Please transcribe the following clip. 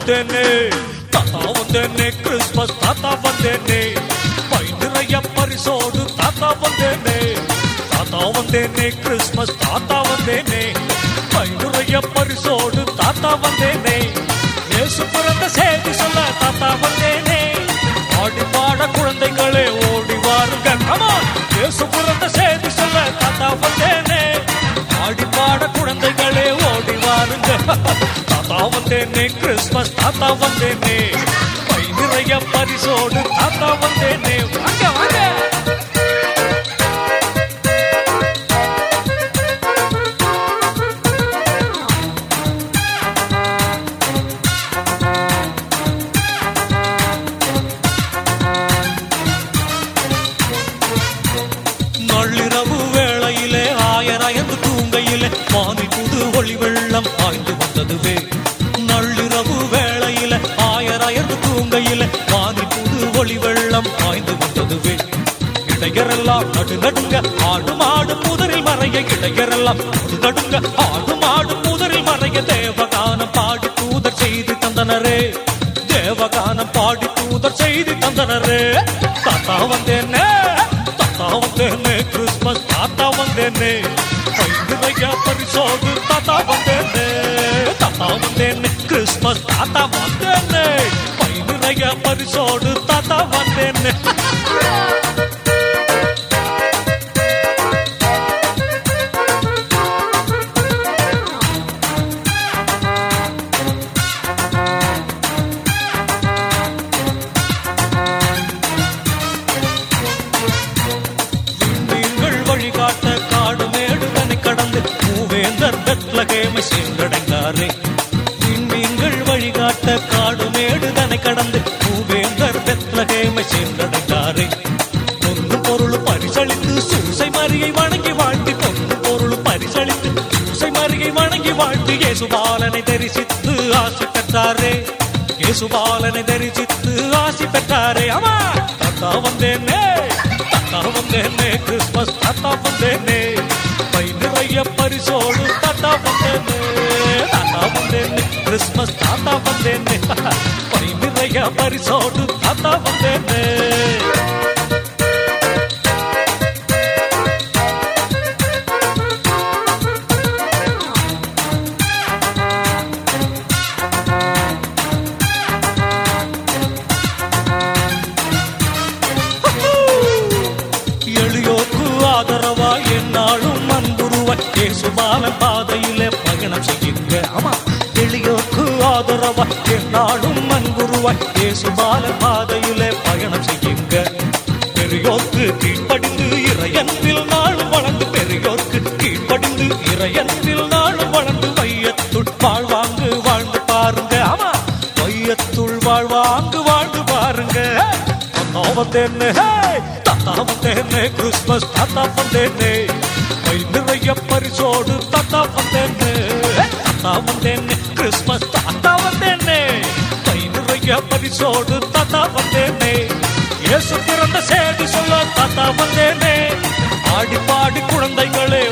வந்தேனே தாத்தா வந்தேனே கிறிஸ்மஸ் தாத்தா வந்தேனே பை நிறைய பரிசோடு தாத்தா வந்தேனே தாத்தா வந்தேனே கிறிஸ்மஸ் தாத்தா வந்தேனே பை நிறைய பரிசோடு தாத்தா வந்தேனே இயேசு பிறந்த செய்தி சொல்ல தாத்தா வந்தேனே ஆடி பாட குழந்தைகளே ஓடி வாருங்க கமான் இயேசு பிறந்த செய்தி சொல்ல தாத்தா வந்தேனே ஆடி பாட குழந்தைகளே ஓடி வாருங்க தாத்தா வந்தேனே கிறிஸ்மஸ் தாத்தா வந்தேனே பை நிறைய பரிசோடு தாத்தா வந்தேனே வாங்க வாங்க நள்ளிரவு வேளையிலே ஆயராயந்து தூங்கையிலே வானில் புது ஒளி வெள்ளம் பாய்ந்து வந்ததுவே நள்ளிரவு வேளையிலே ஆயராயந்து தூங்கையிலே வானில் புது ஒளி வெள்ளம் பாய்ந்து வந்ததுவே இடையரெல்லாம் நடு நடுங்க ஆடும் ஆடும் முதலில் மறைய இடையரெல்லாம் நடு நடுங்க ஆடும் ஆடும் முதலில் மறைய தேவகானம் பாடி தூதர் செய்து தந்தனரே தேவகானம் பாடி தூதர் செய்து தந்தனரே தாத்தா வந்தேனே தாத்தா வந்தேனே கிறிஸ்மஸ் தாத்தா வந்தேனே பையா பரிசோடு தாத்தா வந்தேனே தாத்தா வந்தேனே கிறிஸ்மஸ் தாத்தா வந்தேனே பையா பரிசோடு தாத்தா வந்தேனே நீங்கள் வழிகாட்ட காடு மேடுதனை கடந்து மூவேந்தர் பெத்லகேமை சென்றடைந்தாரே நீங்கள் வழிகாட்ட காடு மேடுதனை கடந்து மூவேந்தர் பெத்லகேமை சென்றடைந்தாரே பொன்னு பொருள் பரிசளித்து சூசை மரியை வணங்கி வாழ்த்தி பொன்னு பொருள் பரிசளித்து சூசை மரியை வணங்கி வாழ்த்தி இயேசுபாலனை தரிசித்து ஆசி பெற்றாரே இயேசுபாலனை தரிசித்து ஆசி பெற்றாரே ஆமா தாத்தா வந்தேனே தாத்தா வந்தேனே கிறிஸ்மஸ் தாத்தா வந்தேனே பை நிறைய பரிசோடு தாத்தா வந்தேனே தாத்தா வந்தேனே கிறிஸ்மஸ் தாத்தா வந்தேனே பை நிறைய பரிசோடு தாத்தா வந்தேனே எளியோர்க்கு ஆதரவா என்னாலும் அன்புருவாய் இயேசுபாலன் பாதையிலே பயணம் செய்யுங்க ஆமா எளியோர்க்கு ஆதரவா என்னாலும் அன்புருவாய் இயேசுபாலன் பாதையிலே பயணம் செய்யுங்க பெரியோர்க்கு கீழ்ப்படிந்து இறையன்பில் நாளும் வளர்ந்து பெரியோர்க்கு கீழ்ப்படிந்து இறையன்பில் நாளும் வளர்ந்து வையத்துள் வாழ்வாங்கு வாழ்ந்து பாருங்க ஆமா வையத்துள் வாழ்வாங்கு வாழ்ந்து பாருங்க தாத்தா வந்தேன்னு தாத்தா வந்தேன்னு கிறிஸ்மஸ் தாத்தா வந்தேன்னு கை நிறைய பரிசோடு தாத்தா வந்தேன்னு தாத்தா வந்தேன்னு கிறிஸ்மஸ் தாத்தா வந்தேன்னு கை நிறைய பரிசோடு தாத்தா வந்தேன்னு இயேசு பிறந்த செய்தி சொல்ல தாத்தா வந்தேனே ஆடி பாடி குழந்தைகளே